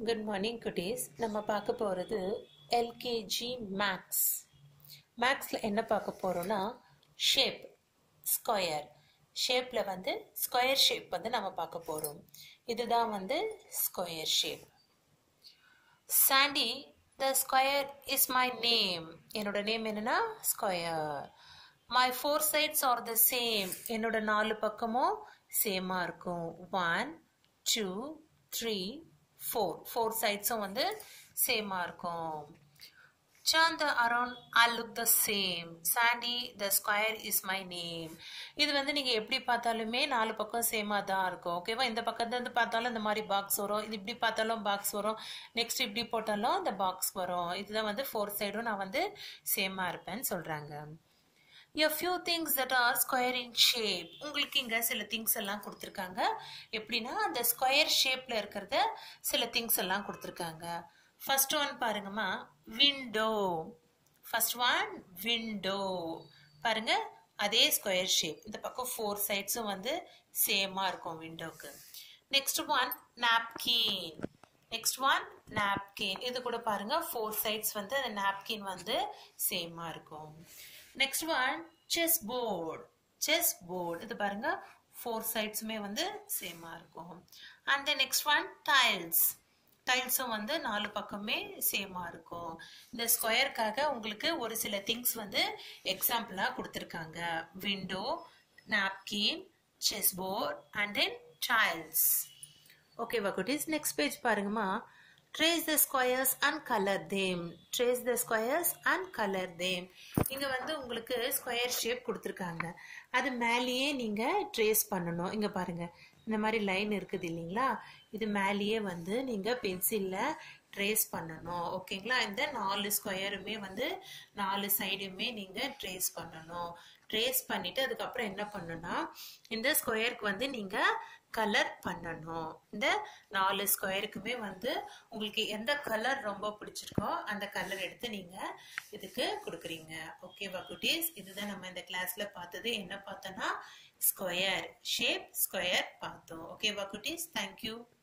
Good morning குட்டீஸ் நம்ம பார்க்க போகிறது எல்கேஜி மேக்ஸ் மேக்ஸில் என்ன பார்க்க போகிறோன்னா ஷேப் ஸ்கொயர் ஷேப்பில் வந்து ஸ்கொயர் ஷேப் வந்து நம்ம பார்க்க போகிறோம் இதுதான் வந்து square shape Sandy the square is my name என்னோட நேம் என்னன்னா square my four sides are the same என்னோட நாலு பக்கமும் சேமாக இருக்கும் one two three four four சைட்ஸும் வந்து சேமாக இருக்கும் Turn the around, I look the same. Sandy, the square is my name. இது வந்து நீங்கள் எப்படி பார்த்தாலுமே நாலு பக்கம் சேமாக தான் இருக்கும் ஓகேவா இந்த பக்கத்துல இருந்து பார்த்தாலும் இந்த மாதிரி பாக்ஸ் வரும் இது இப்படி பார்த்தாலும் பாக்ஸ் வரும் நெக்ஸ்ட் இப்படி போட்டாலும் இந்த பாக்ஸ் வரும் இதுதான் வந்து ஃபோர் சைடும் நான் வந்து சேமாக இருப்பேன்னு சொல்கிறாங்க a few things that are square in shape உங்களுக்கு இங்க சில திங்ஸ் எல்லாம் கொடுத்துருக்காங்க எப்படின்னா அந்த ஸ்கொயர் ஷேப்ல இருக்கிறத சில திங்ஸ் எல்லாம் கொடுத்துருக்காங்க ஃபர்ஸ்ட் ஒன் பாருங்கம்மா விண்டோ ஃபர்ஸ்ட் ஒன் விண்டோ பாருங்க அதே ஸ்கொயர் ஷேப் இந்த பக்கம் ஃபோர் சைட்ஸும் வந்து சேமா இருக்கும் விண்டோக்கு next one napkin next one napkin இது கூட பாருங்க ஃபோர் சைட்ஸ் வந்து அந்த நாப்கின் வந்து சேமா இருக்கும் next one chess board chess board இது பாருங்க ஃபோர் சைட்ஸுமே வந்து சேமா இருக்கும் and then next one tiles டைல்ஸும் வந்து நாலு பக்கமே சேமா இருக்கும் இந்த ஸ்கொயருக்காக உங்களுக்கு ஒரு சில திங்ஸ் வந்து எக்ஸாம்பிளா கொடுத்துருக்காங்க window napkin chess board and then tiles ஓகேவா குட்டீஸ் நெக்ஸ்ட் பேஜ் பாருங்கம்மா trace the squares and colour them trace the squares and colour them இங்க வந்து உங்களுக்கு ஸ்கொயர் ஷேப் கொடுத்துருக்காங்க அது மேலேயே நீங்க ட்ரேஸ் பண்ணணும் இங்க பாருங்க இந்த மாதிரி லைன் இருக்குது இல்லைங்களா இது மேலேயே வந்து நீங்க பென்சில்ல ட்ரேஸ் பண்ணணும் ஓகேங்களா இந்த நாலு ஸ்கொயருமே வந்து நாலு சைடுமே நீங்க ட்ரேஸ் பண்ணணும் ட்ரேஸ் பண்ணிட்டு அதுக்கப்புறம் என்ன பண்ணணும்னா இந்த ஸ்கொயருக்கு வந்து நீங்க கலர் பண்ணணும் இந்த நாலு ஸ்கொயருக்குமே வந்து உங்களுக்கு எந்த கலர் ரொம்ப பிடிச்சிருக்கோ அந்த கலர் எடுத்து நீங்க இதுக்கு கொடுக்குறீங்க ஓகேவா குட்டீஸ் இதுதான் நம்ம இந்த கிளாஸ்ல பார்த்தது என்ன பார்த்தோம்னா ஸ்கொயர் ஷேப் ஸ்கொயர் பார்த்தோம் ஓகேவா குட்டீஸ் தேங்க்யூ